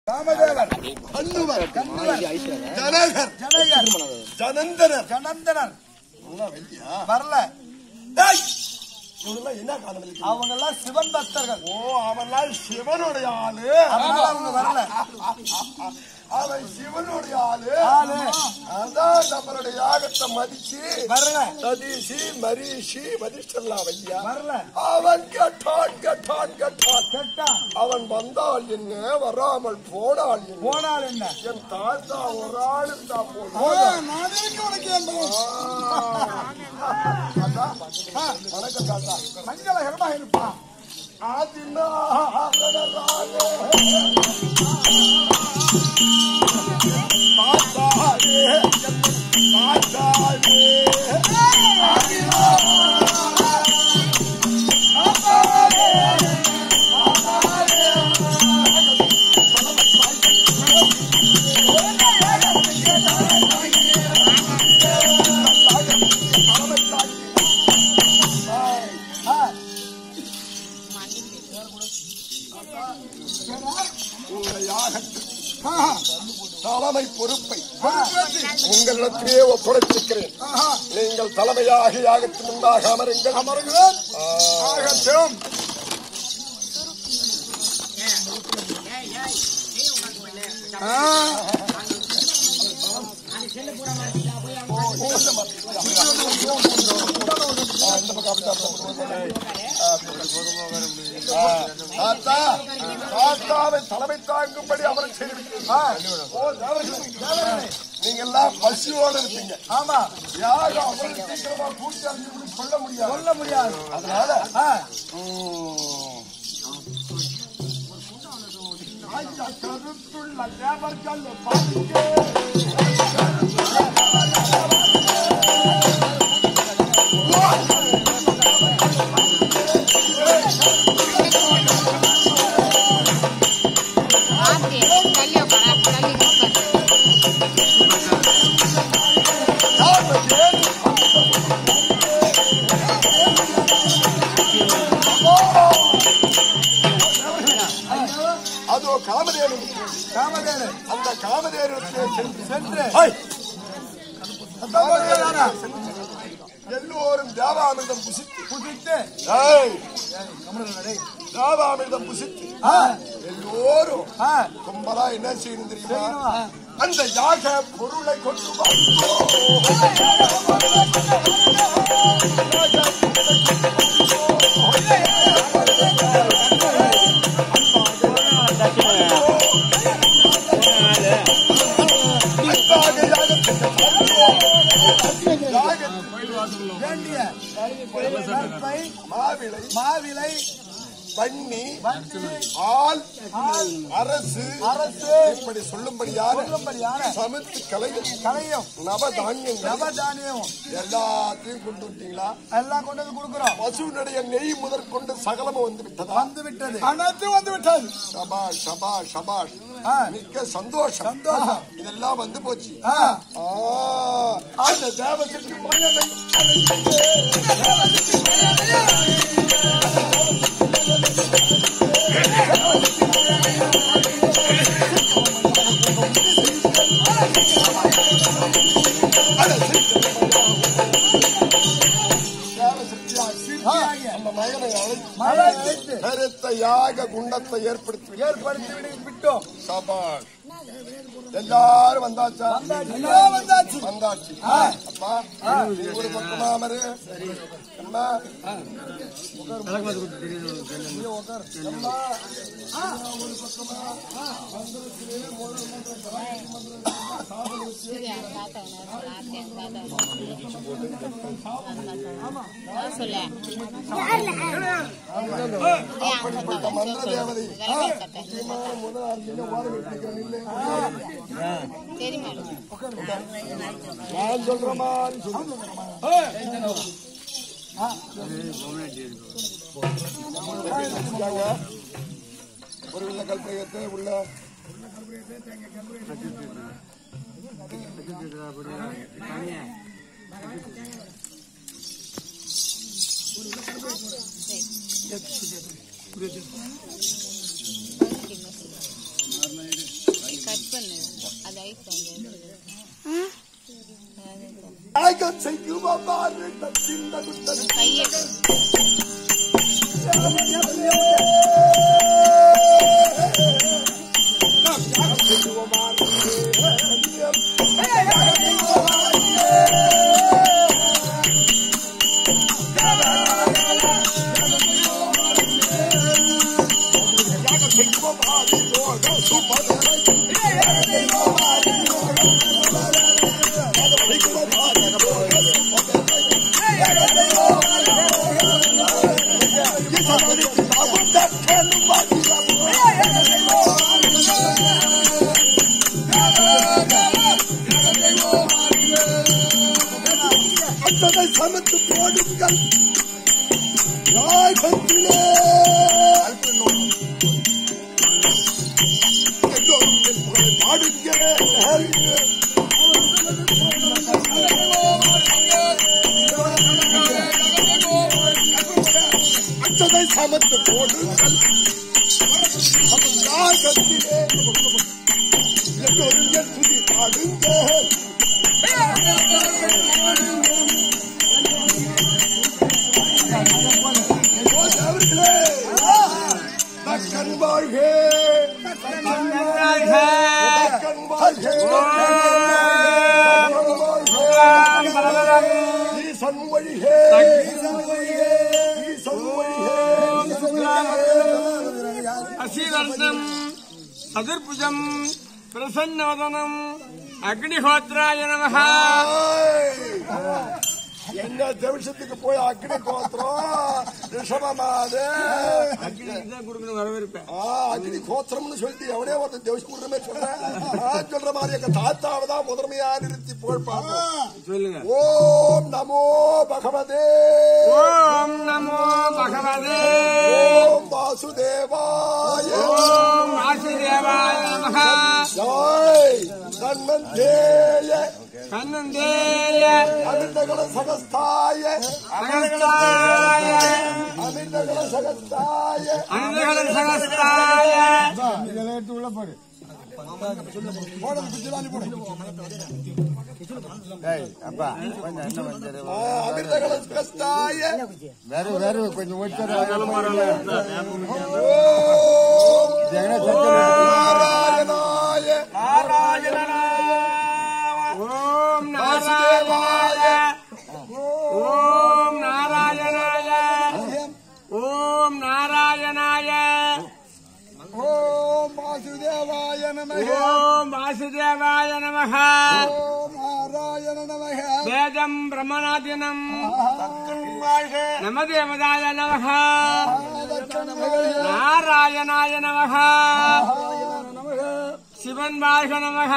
ராமதேவர் கண்ணுவர் கண்ணுவர் ஜனகர் ஜனகர் ஜனந்தனர் ஜனந்தனர் இவங்கெல்லாம் வெள்ளியா வரல டேய்! இவங்கெல்லாம் என்ன காலம் இருக்கு? அவங்க எல்லாம் சிவன் பக்தர்கள் ஓ அவன்லாம் சிவனுடைய ஆளு அதனால அவங்க வரல அவன் சிவனுடைய ஆளு ஆளு. அதான் நம்மளுடைய யாகத்தை மதிச்சு வரல சதீஷி மரீஷி மதிஷ்டல்லாம் வையா வரல அவன் கேட்டான் கேட்டான் கேட்டான் கேட்டான் அவன் வந்தால் என்ன வராமல் போனால் என்ன போனால் என்ன என் தாத்தா ஒரு ஆள் இருந்தா போதும் அதான். வணக்கம் தாத்தா மங்களகரமாக இருப்பான் தலைமை பொறுப்பை உங்களிடத்திலே ஒப்படைத்திருக்கிறேன் நீங்கள் தலைமையாக யாகத்து முன்பாக அமருங்கள் அமருங்கள் ஆகட்டும் தாத்தா தாத்தாவை தலைமை தாங்கும்படி அமரச் செய்திருக்கிறேன் ஓ, தேவர்களே, தேவர்களே, நீங்க எல்லாம் பசியோடு இருப்பீங்க ஆமா யாரும் அவ்வளவு சீக்கிரமா பூர்த்தி அடைஞ்சு சொல்ல முடியாது சொல்ல முடியாது அதனால ஆ, கருத்துள்ள தேவர்கள் பாதிக்க ஆத்தி தள்ளி உட்கார தள்ளி உட்கார அதோ காமதேனு காமதேனு அந்த காமதேனுக்கு சென்று சென்று ஹை! சந்தோஷமானா? எல்லோரும் தேவாமிர்தம் புசித்து புசித்து ஏய், கமலன் டேய். தேவாமிர்தம் புசித்து ஆ, எல்லோரும் ஆ, கும்பலா என்ன செய்யணும் தெரியுமா செய்யணுமா? அந்த யாக பொருளை கொண்டு வா. அன்பாக யாகத்தை யாகத்தில் வேண்டிய நற்பை, மாவிளை மாவிலை வன்னி வண்டி ஆள் ஆள், அரசு அரசு இப்படி சொல்லும்படியான சொல்லும்படியான சமைத்து கலையும் கலையும் நவதானியங்கள் நவதானியம் எல்லாத்தையும் கொண்டு விட்டீங்களா எல்லாம் கொண்டு வந்து கொடுக்கிறோம் பசுனுடைய நெய் முதற்கொண்டு சகலமும் வந்து விட்டதா வந்து விட்டது அனைத்து வந்து விட்டது சபாஷ் சபாஷ் சபாஷ் ஆ, மிக்க சந்தோஷம் சந்தோஷம். இதெல்லாம் வந்து போச்சு ஆ, ஆ, அந்த தேவத்துக்கு மயனை சிற்பியாகிய அந்த மகனை அழைத்து மழை அழைத்து பெருத்த யாக குண்டத்தை ஏற்படுத்தி ஏற்படுத்தி விடு- விட்டோம் சபாஷ் எல்லாரும் வந்தாச்சா எல்லாம் வந்தாச்சு வந்தாச்சு அப்பா நீ ஒரு பக்கமா அமரு அம்மா சூர்யா தாத்தா ஆத்தி தாத்தா சொல்லு அப்படிப்பட்ட மந்திர தேவதை முக்கியமான முதல் ஆளுங்க ஓரம் விட்டுக்கிறேன் இல்லை சரி மேடம் நான் சொல்ற மாதிரி சொல்லு வச்சுட்டாங்க. ஒரு உள்ள கல்பயத்தை உள்ள யாகம் செய்யுமாறு தத்தின் தகுத்தது கையை அத்தனை சமத்து போடுங்கள் ராஜத்திலே எல்லோரும் என் புகழை பாடுங்க அத்தனை சமத்து போடுங்கள் ராஜத்திலே எல்லோரும் என் துதி பாடுங்கள் அவர்களே தக்கன் வாழ்க தக்கன் வாழ்க தக்கன் வாழ்க ஈசன் ஒழிக ஈசன் ஒழிக அசீவர்ணம் சதுர்புஜம் பிரசன்னவதனம் அக்னிஹோத்ராய நமஹ என்ன தேவசத்துக்கு போய் அக்னி கோத்திரம் ரிஷபமாது தான் கொடுக்கணும் வரவேற்பேன் ஆ, அக்னி கோத்திரம்னு சொல்லிட்டு எவனே ஒருத்தன் தேவசம் கொடுக்கணுமே சொல்றேன் நான் சொல்ற மாதிரி எங்க தாத்தாவை தான் முதன்மையா நிறுத்தி புகழ் பார்ப்போம் சொல்லுங்க ஓம் நமோ பகவதே ஓம் நமோ பகவதே ஓம் வாசுதேவாய ஓம் வாசுதேவாய நமஹ ஜாய் தன்மந்தேய கண்ணந்தேய அமிர்தகல சகஸ்தாய சகஸ்தாய அமிர்தகல சகஸ்தாய அனந்தகல சகஸ்தாய ஆ, அமிர்தகல சகஸ்தாய வேறு வேறு கொஞ்சம் ஒச்சர ஓம் நாராயணாய ஓம் நாராயணாய ஓம் நாராயணாய ஓம் நாராயணாய ஓம் வாசுதேவாய நமக ஓம் வாசுதேவாய நமஹ ஓம் நாராயண நமக வேதம் பிரம்மணாதினம் நமதேவதாய நமஹ நாராயணாய நமஹ சிவன் வாழ்க நமஹ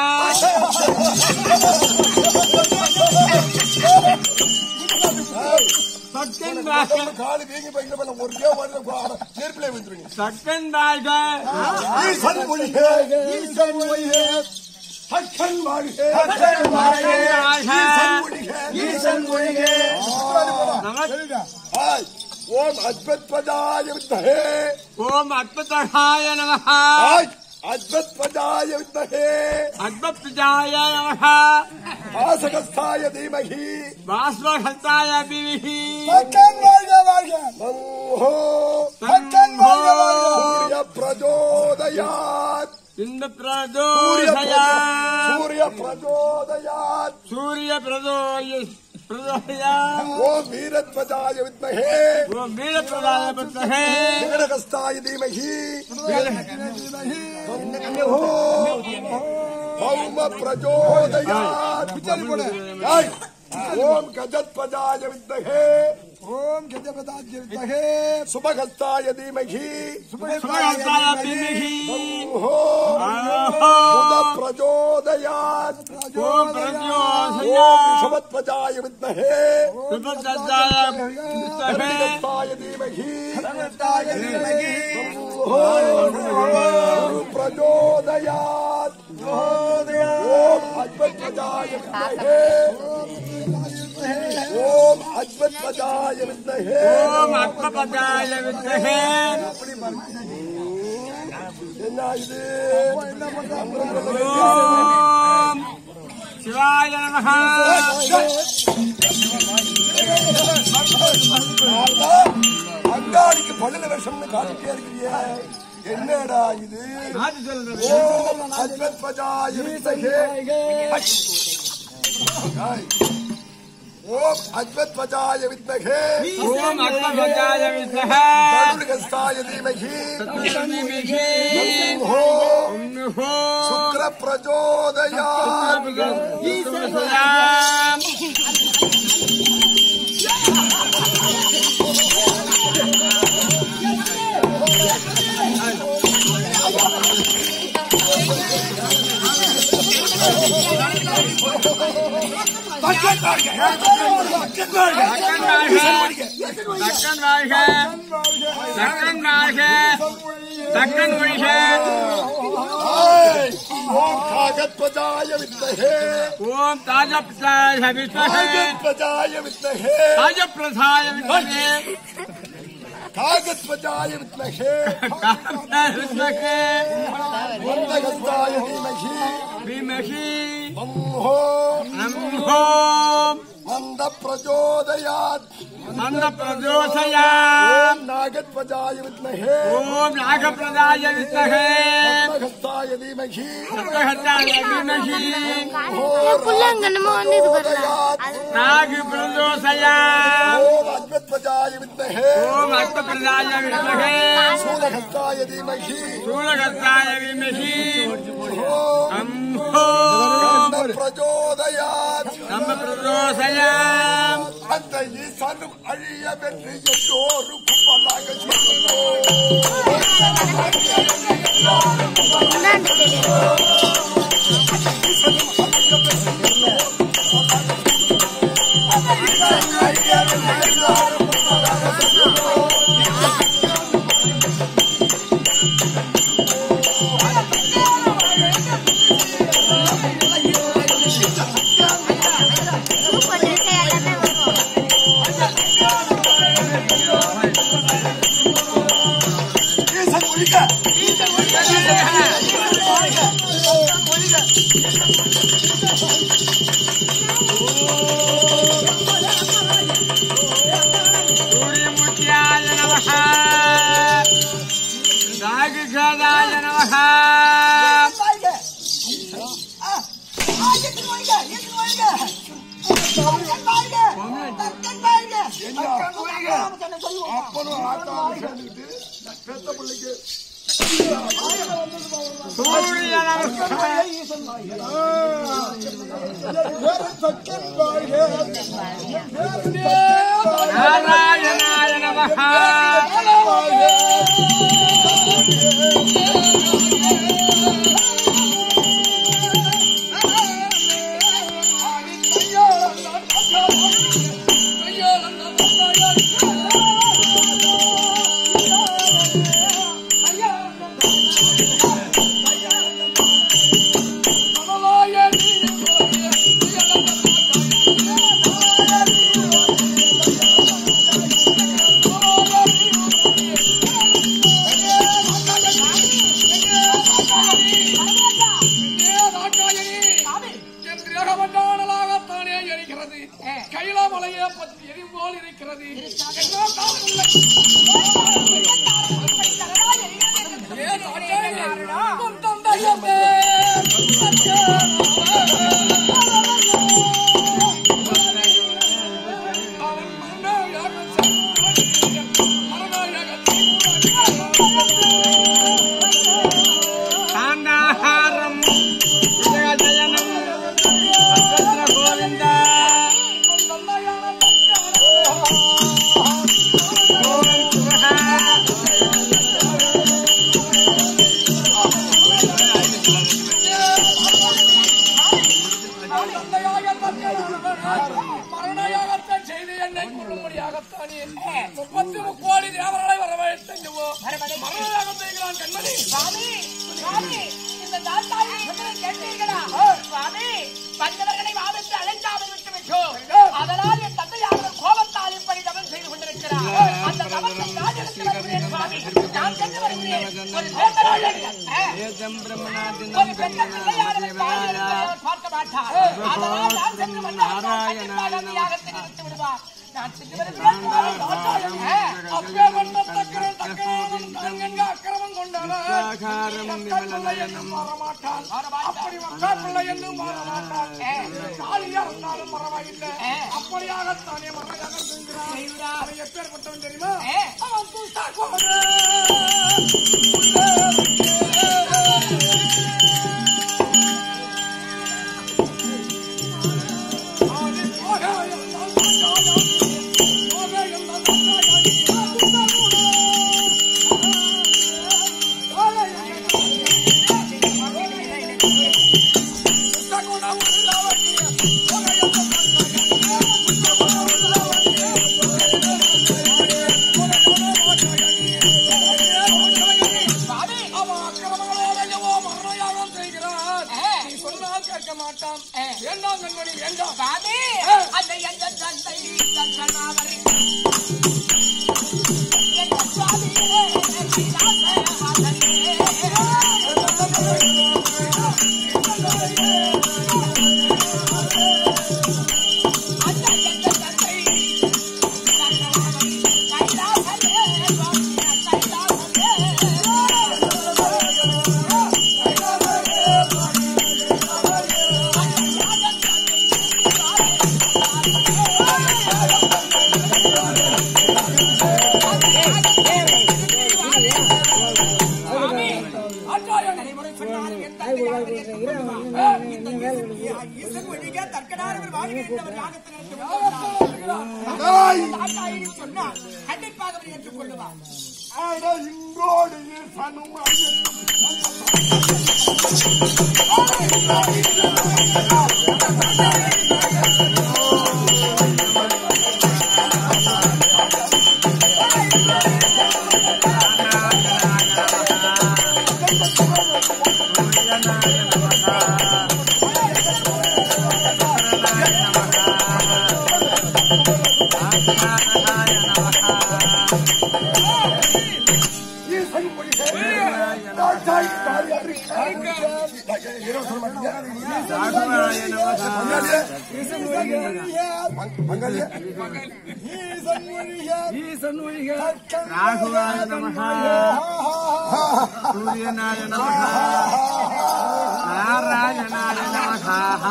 சக்கன் வாழ்க காலு வீங்கி போய் பண்ண ஒரே ஒரு நெருப்பிலே விழுந்துருங்க சக்கன் வாழ்க ஈசன் ஒழிக ஈசன் ஒழிக சக்கன் வாழ்க சக்கன் வாழ்க ஈசன் ஒழிக நம ஹாய் ஓம் அத்வத்வதாய வித்மஹே ஓம் அத்புதகாய நமஹ ஹாய் அத்வத்வதாய வித்மஹே அத்புஜாய நமஹ ஆசகஸ்தாய தீமஹி பாஸ்வஹந்தாய பிவிஹி பக்கன் வாழ்க வாழ்க மன்ஹோ பக்கன் வாழ்க வாழ்க சூரிய பிரஜோதயாத் இந்த சூரிய பிரதோஷயா சூரிய பிரஜோதயாத் சூரிய பிரதோய பிரதோயா ஓம் வீரத்வஜாய வித்மஹே ஓம் வீர பிரதாய பத்தஹே விகடகஸ்தாய தீமஹி பௌம பிரஜோதயாத் ஹாய் ஓம் கஜத்வஜாய வித்மஹே ஓம் கஜபதாஜ்ய வித்மஹே சுபகஸ்தாய தீமஹி சுபகந்தாய பிவிஹி ஓ ஆஹோ புத பிரஜோதயாத் ஓம் பிரத்யோஷயா ஓம் ரிஷபத்வஜாய வித்மஹே சுபகந்தாய பத்தஹே கஜத்வஜாய தீமஹி ஓம் பிரஜோதயாத் ஓம் அத்வத்வஜாய வித்மஹே ஓம் அத்வத்வஜாய வித்மஹே ஓம் அத்பபதாய வித்தஹே என்ன இது ஓம் சிவாய நமஹ நான்தான் அங்காடிக்கு பள்ளில விஷம்னு காட்டிட்டே இருக்கிறியே என்னடா இது ஓம் அத்வத் பஜாய வித்மகே ஹாய். ஓம் அத்வத் பஜாய வித்மகே ஓம் அக்பபதாய வித்மஹ தனுர்கஸ்தாய தீமகி ஓம் ஓம் சுக்ர பிரஜோதயாத் சலாம் தக்கன் வாழ்க தக்கன் வாழ்க தக்கன் வாழ்க தக்கன் ஒழிக ஹாய். ஓம் காகத்வஜாய வித்மகே ஓம் தாஜப்ரதாய வித்மஹே காகத்வஜாய வித்மகே தாஜப்ரதாய வித்மஹே காகத்வஜாய வித்மகே காமதாய வித்மஹே வந்தகஸ்தாய தீமகி விமஹி ஓம்ஹோ நம்ஹோம் மந்த பிரஜோதயாத் மந்த பிரதோஷயாம் நாகத்வஜாய வித்மகே ஓம் நாகப்பிரதாய வித்மஹே வந்தகஸ்தாய தீமகி சப்தகத்தாய விமஹி புள்ளங்கன்னமோ வந்து இது வரலாம் நாக பிரதோஷயாம் ஓம் அத்வத்வஜாய வித்மகே ஓம் அக்பபிரதாய வித்மஹே சூலகஸ்தாய தீமகி சூலகத்தாய விமஹி ஓம் அம்ஹோம் பிரஜோதயாத் நம்ம பிரதோஷயாம் அந்த ஈசானும் அழிய வென்று எல்லோரும் கும்பலாக சொல்லுவோம் ஈசன் ஒழிக சூரியமூர்த்தியாய நமஹ நாககாதாய நமஹ அப்பனும் ஆத்தாவும் சேர்ந்துக்கிட்டு பெத்த பிள்ளைக்கு சூரிய நமஹ நாராயணாய நமஹ தானே எரிக்கிறது கைலாமலையே பற்றி எரிம்போல் இருக்கிறது என்ன தானம் இல்லை. ஏன் ஆச்சாரியா? உன் தந்தையமே. அவன் மன்னனாக மன்னனாக தாண்டாகாரம் ஜெயஜயனம் பத்ர கோவிந்த கோவன் சுபஹ மரணயாகத்தை செய்து என்னை கொள்ளும்படியாகத்தானே முப்பத்தி முக்கோடி தேவர்களை வரவழைத்தோ மரணயாகத்தை நான் கண்மணி சுவாமி சுவாமி இந்த தாத்தாயை சொன்னதை கேட்டீர்களா சுவாமி பஞ்சவர்களை வாதத்து அழைக்காமல் விட்டு விட்டோம் அதனால் என் தந்தையாளர் கோபத்தால் இப்படி தவம் செய்து கொண்டிருக்கிறார் அந்த தவத்தை நான் எடுத்து வருகிறேன் சுவாமி நான் சென்று வருகிறேன் ஒரு வேந்தராக ஏதம் பிரம்மணாதினம் ஒரு பெற்ற பிள்ளையாளரை தாய் எடுத்து பார்க்க மாட்டார் அதனால் நான் சென்று வந்தால் யாகத்தை நிறுத்தி விடுவார் நான் சென்று வருகிறேன் ஆ, அப்பேற்பட்ட தக்கரன் தக்கனானும் தங்கங்க அக்கிரமம் கொண்டவன். மக்கள் பிள்ளை என்னும் மாறமாட்டான். அப்படி மக்கள் பிள்ளை என்னும் மாறமாட்டான். காளியா இருந்தாலும் பரவாயில்லை. அப்படியாகத்தானே மறையாக செஞ்சிறான். அவன் எப்பேற்பட்டவன் தெரியுமா? அவன் துஷ்ட கோபன். ஆதி போக எல்லாம் தாயாய். போக எல்லாம் தாயாய். அவன் அக்கிரமங்களோடையவோ மரணயாகம் செய்கிறான். நீ சொன்னால் கேட்க மாட்டான். வேண்டாம் கண்மணி, வேண்டாம். சாமி அந்த எந்த தந்தை தந்தனாவரை எந்த சுவாமியே கைலாசவாசனே. அந்த எந்த தந்தை தந்தனாவரை கைலாசனே, சுவாமியே கைலாசனே. சொன்னால் கண்டிப்பாக அவர் ஏற்றுக்கொள்ளுவார் அட இங்கோடு சனும் ஐயனும் ஈசன் மொழிகள் தாய் தாய் மங்காளியா ராகுவாய நமः சூரியனாய நமः நாராயணாய நமः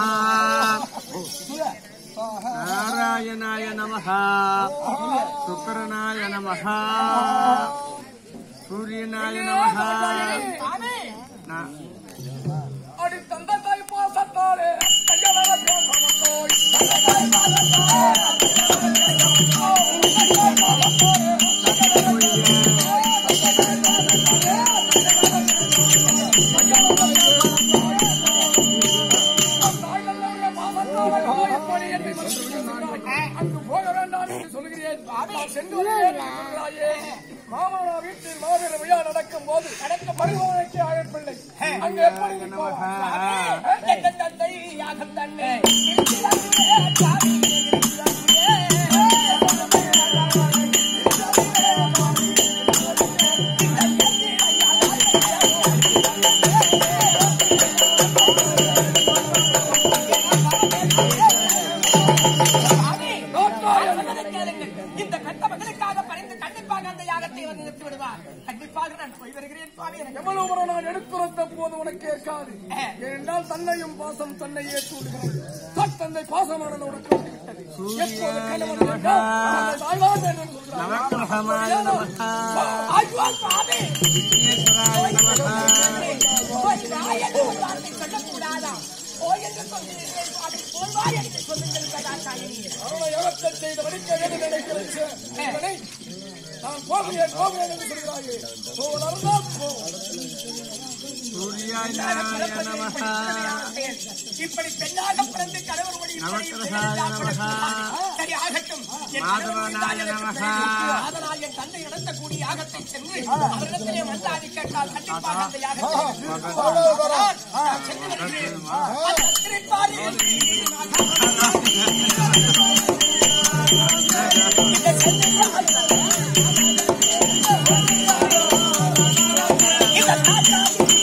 நாராயணாய நமः சுக்கரனாய நமः சூரியனாய நமः நா- அடி தந்த தாய் பாசத்தாலே கையளவ பேசவத்தோய். தாய்களுடைய பாசத்தாலே போய் இப்படி என்னை மன்னிக்கிறாய். அங்கு போக வேண்டாம் என்று சொல்கிறேன் நான் சென்று வருகிறேன் என்று சொல்கிறாயே. மாமனா வீட்டில் மாவீர விழா நடக்கும் போது நடக்க பரிசோதனைக்கு ஆயப்பிள்ளை அங்கே எப்படி நீ போவாய்? எந்த தந்தை யாகம் தன்னை இந்த கட்ட மகளுக்காக பறிந்து கண்டிப்பாக அந்த யாகத்தை வந்து நிறுத்தி விடுவார் கண்டிப்பாக நான் போய் வருகிறேன் சுவாமி எனக்கு எவ்வளவு நான் எடுத்துரைத்த போது உனக்கு ஏற்காது ஏனென்றால் தன்னையும் பாசம் தன்னையே தூண்டுகிறது தன் தந்தை பாசமானது உனக்கு வந்துவிட்டது எப்போது கணவன் என்றால் தன்னை தாய்தான் வேண்டும் சொல்கிறார். நவக்கிரகமாய நமः ஐயோ சுவாமி விக்னேஸ்வராய நமः போய் வா என்று ஒரு வார்த்தை சொல்லக்கூடாதா போய் என்று சொல்கிறீர்கள் சுவாமி போய் வா என்று சொல்லுங்கள் கதாச்சாரி அவனை யகத்தை செய்து வடிக்க வேண்டும் நினைக்கிறேன் இவனை நான் போகிறேன் போகிறேன் என்று சொல்கிறாயே போவதற்கால் போ சூர்யாய நமः இப்படி பெண்ணாக பிறந்து கணவர் வழி நவக்கிரகாய நமः சரி ஆகட்டும் என் மாதவனாய கணவர் நமः மீதான அதனால் என் தந்தை நடத்தக்கூடிய யாகத்தை சென்று அவரிடத்திலே மல்லாடி கேட்டால் கண்டிப்பாக அந்த யாகத்தை நான் சென்று வருகிறேன். அந்த திருப்பாரில் இந்த செந்தில் இந்த நாட்டாளி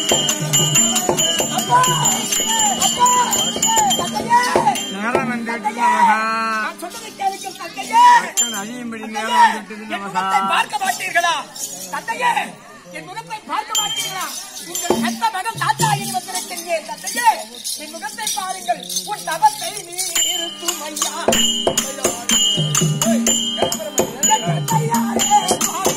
அப்பா அப்பா தந்தையே நேரம் வந்துட்டு நமஹா. நான் சொன்னதை கேளுங்கள் தந்தையே அக்கன் அழியும்படி நேரம் வந்துட்டது என் நமகா முகத்தை பார்க்க மாட்டீர்களா தந்தையே என் முகத்தை பார்க்க மாட்டீர்களா உங்கள் செத்த மகன் தாத்தாயின் வந்திருக்கிறேன் தந்தையே என் முகத்தை பாருங்கள் உன் தவத்தை நீ இருக்கும் ஐயா என் தந்தையாரே, ஆவி,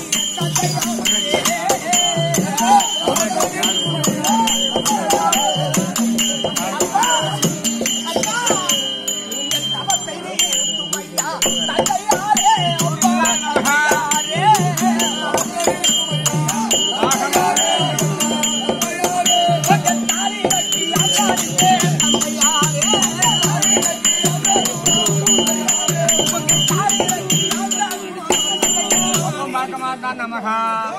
அப்பா, உங்கள் தவத்தை நீ இருக்கும் ஐயா தந்தையாரே, அப்பா, பக்கம் பார்க்க மாட்டான் நமகா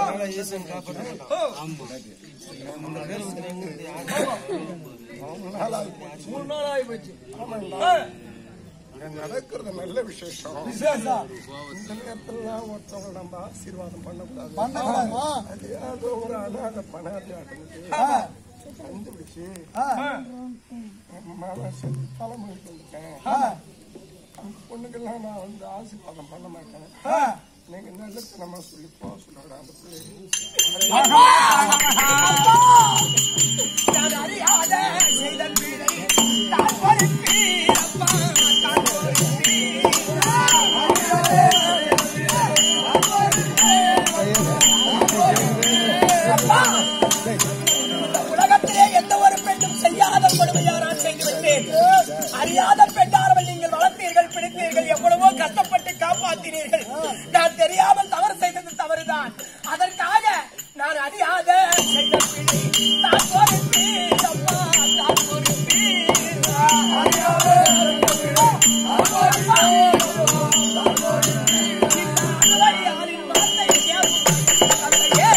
இங்க நடக்கிறது நல்ல விசேஷம் விசேஷம் இந்த நேரத்துல ஒருத்தவங்க நம்ம ஆசீர்வாதம் பண்ணக்கூடாது பண்ணக்கூடாதுமா அது ஏதோ ஒரு அனாத பணாதி ஆட்டமுக்கு ஆ, கண்டுபிடிச்சு ஆ, மனசு தலைமுறைக்கு வந்துட்டேன் ஆ, அந்த பொண்ணுக்கெல்லாம் நான் வந்து ஆசீர்வாதம் பண்ண மாட்டேன் ஆ. நீங்க நல்லத்தனமா சொல்லி போக சொன்னாங்க அந்த பிள்ளை நான் அறியாத செய்த பிழை தான் பொறுப்பேன் அப்பா தான் அப்பா இந்த உலகத்திலே எந்த ஒரு பெண்ணும் செய்யாத கொடுமையா நான் செய்துவிட்டேன் அறியாத பெண்ணாரவள் நீங்கள் வளர்த்தீர்கள் பிடித்தீர்கள் எவ்வளவோ கஷ்டப்பட்டு காப்பாற்றினீர்கள் நான் தெரியாமல் தவறு செய்தது தவறுதான் அதற்காக நான் அறியாத செய்த பிழை தான் பொறுப்பேன் அப்பா தான் பொறுப்பேன் அறியாத யாரின் வார்த்தை கேட்கும் தந்தையே.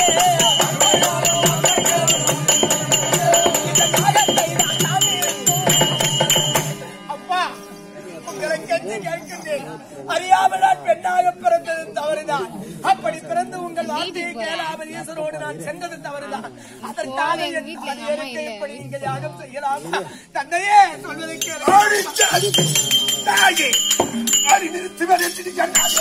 இந்த காலத்தை நான் தாங்கியிருந்தேன். அப்பா உங்களை கெஞ்சி கேட்கின்றேன் அறியாமல் நான் பெண்ணாக பிறந்தது தவறுதான் அப்படி பிறந்து உங்கள் வார்த்தையை கேளாமல் ஈசனோடு நான் சென்றது தவறுதான் அதற்காக என் மனிதருக்கு இப்படி நீங்கள் யாகம் செய்யலாமா தந்தையே சொல்வதை கேளு தாயே அடி நிறுத்தி வரட்டி கண்டாது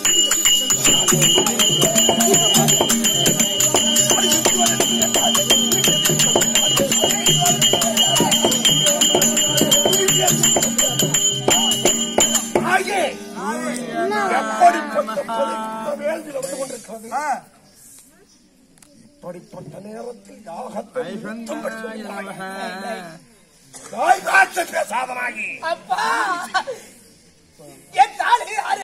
தாயே எப்படிப்பட்ட கொலை இந்த வேள்வியில் வந்து கொண்டிருக்கிறது ஆ. இப்படிப்பட்ட நேரத்தில் யாகத்தை ஐஸ்வந்தாய நமகா தாய் காற்று பேசாதனாகி அப்பா